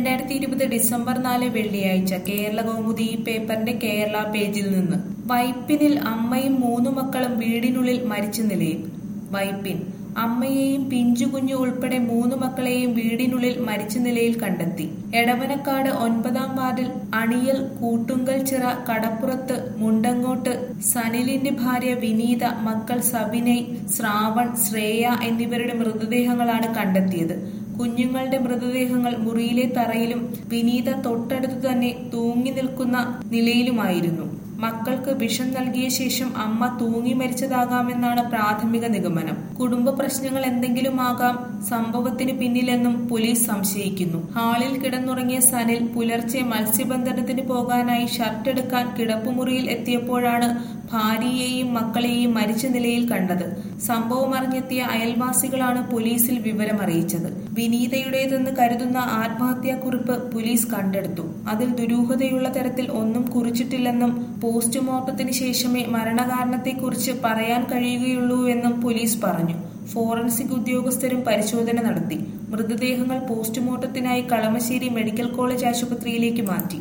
രണ്ടായിരത്തി ഇരുപത് ഡിസംബർ നാല് വെള്ളിയാഴ്ച കേരള കൗമുദി ഈ പേപ്പറിന്റെ കേരള പേജിൽ നിന്ന് വൈപ്പിനിൽ അമ്മയും മൂന്നു മക്കളും വീടിനുള്ളിൽ മരിച്ച നിലയിൽ വൈപ്പിൻ അമ്മയെയും പിഞ്ചുകുഞ്ഞു ഉൾപ്പെടെ മൂന്ന് മക്കളെയും വീടിനുള്ളിൽ മരിച്ച നിലയിൽ കണ്ടെത്തി എടവനക്കാട് ഒൻപതാം വാർഡിൽ അണിയൽ കൂട്ടുങ്കൽ ചിറ കടപ്പുറത്ത് മുണ്ടങ്ങോട്ട് സനിലിന്റെ ഭാര്യ വിനീത മക്കൾ സബിനയ് ശ്രാവൺ ശ്രേയ എന്നിവരുടെ മൃതദേഹങ്ങളാണ് കണ്ടെത്തിയത് കുഞ്ഞുങ്ങളുടെ മൃതദേഹങ്ങൾ മുറിയിലെ തറയിലും വിനീത തൊട്ടടുത്ത് തന്നെ തൂങ്ങി നിൽക്കുന്ന നിലയിലുമായിരുന്നു മക്കൾക്ക് വിഷം നൽകിയ ശേഷം അമ്മ തൂങ്ങി മരിച്ചതാകാമെന്നാണ് പ്രാഥമിക നിഗമനം കുടുംബ പ്രശ്നങ്ങൾ എന്തെങ്കിലും ആകാം സംഭവത്തിന് പിന്നിലെന്നും പോലീസ് സംശയിക്കുന്നു ഹാളിൽ കിടന്നുറങ്ങിയ സനിൽ പുലർച്ചെ മത്സ്യബന്ധനത്തിന് പോകാനായി ഷർട്ട് എടുക്കാൻ കിടപ്പുമുറിയിൽ എത്തിയപ്പോഴാണ് ഭാര്യയെയും മക്കളെയും മരിച്ച നിലയിൽ കണ്ടത് സംഭവം അറിഞ്ഞെത്തിയ അയൽവാസികളാണ് പോലീസിൽ വിവരമറിയിച്ചത് വിനീതയുടേതെന്ന് കരുതുന്ന ആത്മഹത്യാക്കുറിപ്പ് പോലീസ് കണ്ടെടുത്തു അതിൽ ദുരൂഹതയുള്ള തരത്തിൽ ഒന്നും കുറിച്ചിട്ടില്ലെന്നും പോസ്റ്റ്മോർട്ടത്തിന് ശേഷമേ മരണകാരണത്തെക്കുറിച്ച് പറയാൻ കഴിയുകയുള്ളൂ എന്നും പോലീസ് പറഞ്ഞു ഫോറൻസിക് ഉദ്യോഗസ്ഥരും പരിശോധന നടത്തി മൃതദേഹങ്ങൾ പോസ്റ്റ്മോർട്ടത്തിനായി കളമശ്ശേരി മെഡിക്കൽ കോളേജ് ആശുപത്രിയിലേക്ക് മാറ്റി